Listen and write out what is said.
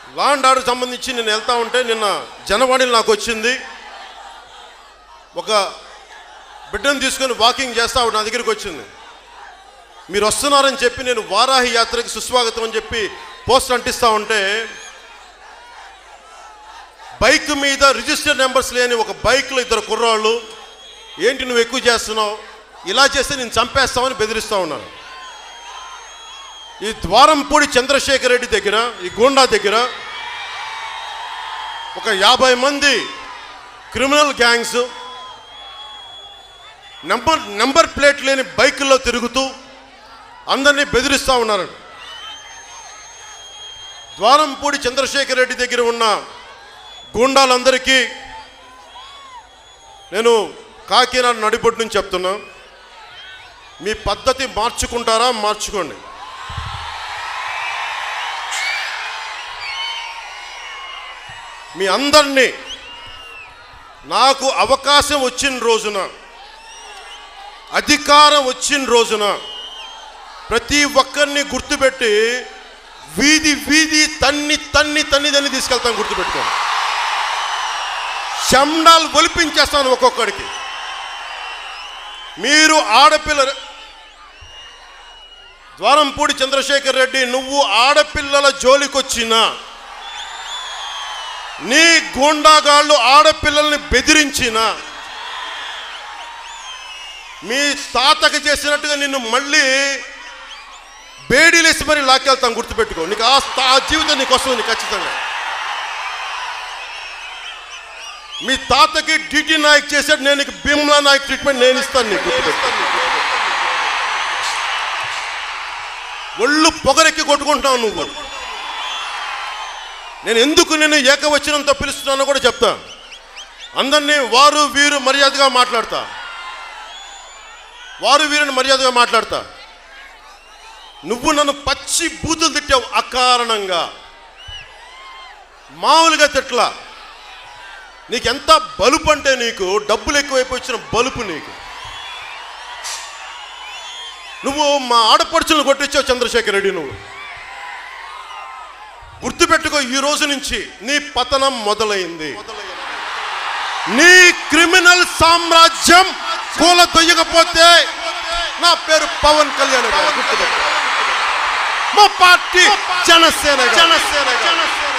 law and order సంబంధించి నేను వెళ్తా ఉంటే నిన్న జనవాణిలో నాకు వచ్చింది ఒక బిడ్డను తీసుకొని వాకింగ్ చేస్తా ఆవిడ నా దగ్గరికి వచ్చింది మీరు వస్తున్నారని చెప్పి నేను వారాహి యాత్రకి సుస్వాగతం అని చెప్పి పోస్ట్ అంటిస్తా ఉంటే బైక్ మీద రిజిస్టర్ నెంబర్స్ లేని ఒక బైక్లో ఇద్దరు కుర్రాళ్ళు ఏంటి నువ్వు ఎక్కువ చేస్తున్నావు ఇలా చేస్తే నేను చంపేస్తామని బెదిరిస్తూ ఉన్నాను ఈ ద్వారంపూడి చంద్రశేఖర్ రెడ్డి దగ్గర ఈ గూండా దగ్గర ఒక యాభై మంది criminal gangs number number plate లేని బైకుల్లో తిరుగుతూ అందరినీ బెదిరిస్తూ ఉన్నారు ద్వారంపూడి చంద్రశేఖర్ రెడ్డి దగ్గర ఉన్న గూండాలందరికీ నేను కాకినాడ నడిబొడ్డు నుంచి చెప్తున్నా మీ పద్ధతి మార్చుకుంటారా మార్చుకోండి మీ అందరినీ నాకు అవకాశం వచ్చిన రోజున అధికారం వచ్చిన రోజున ప్రతి ఒక్కరిని గుర్తుపెట్టి వీధి వీధి తన్ని తన్ని తన్ని తన్ని తీసుకెళ్తాను గుర్తుపెట్టుకోండి శండాలు ఒలిపించేస్తాను ఒక్కొక్కడికి మీరు ఆడపిల్ల ద్వారంపూడి చంద్రశేఖర్ రెడ్డి నువ్వు ఆడపిల్లల జోలికొచ్చినా నీ గూండాగాళ్ళు ఆడపిల్లల్ని బెదిరించిన మీ తాతకి చేసినట్టుగా నిన్ను మళ్ళీ బేడీలేసి మరి లాక్కెళ్తాం గుర్తుపెట్టుకో నీకు ఆ స్థా- ఆ జీవితం నీకు వస్తుంది నీకు ఖచ్చితంగా మీ తాతకి డిటి నాయక్ చేశాడు నేను నీకు భీమ్లా నాయక్ ట్రీట్మెంట్ నేను ఇస్తాను నీకు గుర్తుపెట్టుకో ఒళ్ళు పొగరెక్కి కొట్టుకుంటావు నువ్వు నేను ఎందుకు నేను ఏకవచనంతో పిలుస్తున్నానో కూడా చెప్తా అందరినీ వారు వీరు మర్యాదగా మాట్లాడతా వారు వీరిని మర్యాదగా మాట్లాడతా నువ్వు నన్ను పచ్చి బూతులు తిట్టావు అకారణంగా మామూలుగా తిట్లా నీకెంత బలుపు అంటే నీకు డబ్బులు ఎక్కువైపోయి వచ్చిన బలుపు నీకు నువ్వు మా ఆడపడుచులను కొట్టించావు చంద్రశేఖర్ రెడ్డి నువ్వు గుర్తుపెట్టుకో ఈ రోజు నుంచి నీ పతనం మొదలైంది నీ క్రిమినల్ సామ్రాజ్యం కూల దొయ్యకపోతే నా పేరు పవన్ కళ్యాణ్ గారు గుర్తుపెట్టుకో మా పార్టీ జనసేన జనసేన జనసేన